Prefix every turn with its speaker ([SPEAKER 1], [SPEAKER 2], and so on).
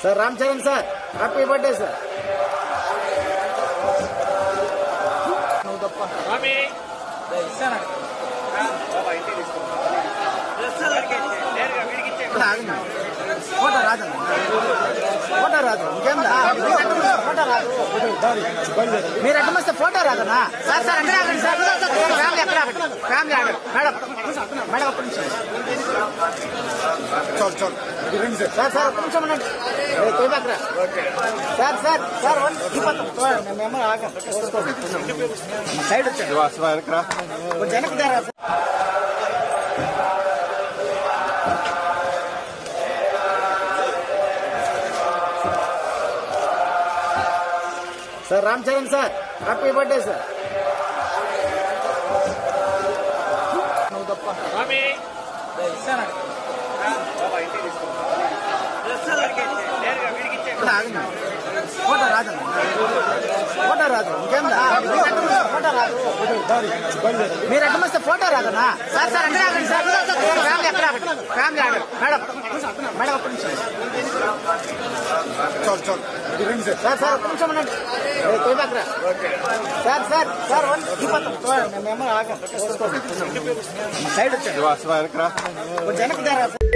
[SPEAKER 1] Sir Ram Charan sir happy birthday sir నువ్వు తప్ప photo రాదు ఫోటో రాదు ఇంకేందా ఫోటో రాదు మీరు ఎక్కడ వస్తే ఫోటో రాదన్నా సార్ సార్ అక్కడ ఆగండి సార్ ఫ్యామిలీ ఎక్కడ ఆగండి ఫ్యామిలీ ఆగండి మేడం మేడం ఒక్క నిమిషం
[SPEAKER 2] చాలు చాలు
[SPEAKER 1] సార్ సార్ ఒక్క నిమిషం ఉండండి ఏ, తోయబాకురా. సార్ సార్ సార్ వన్ ఇప్పత్తం మేము ఆగం సైడ్ వచ్చాడు
[SPEAKER 2] శివ శివ వెనకరా
[SPEAKER 1] కొంచెం వెనక్కి దారా sir sir Ram Charan sir happy birthday sir నువ్వు తప్ప ఆగండి. ఫోటో రాదు ఫోటో రాదు ఇంకేందా ఫోటో రాదు మీరు ఎక్కడ వస్తే ఫోటో రాదన్నా సార్ సార్ అక్కడ ఆగండి సార్ ఫ్యామిలీ ఎక్కడ ఆగండి ఫ్యామిలీ ఆగండి మేడం మేడం ఒక్క నిమిషం
[SPEAKER 2] చాలు చాలు
[SPEAKER 1] సార్ సార్ ఒక్క నిమిషం ఉండండి ఏ, తోయబాకురా. సార్ సార్ సార్ వన్ ఇప్పత్తం మేము ఆగం సైడ్ వచ్చాడు
[SPEAKER 2] శివ శివ వెనకరా
[SPEAKER 1] కొంచెం వెనక్కి దారా సార్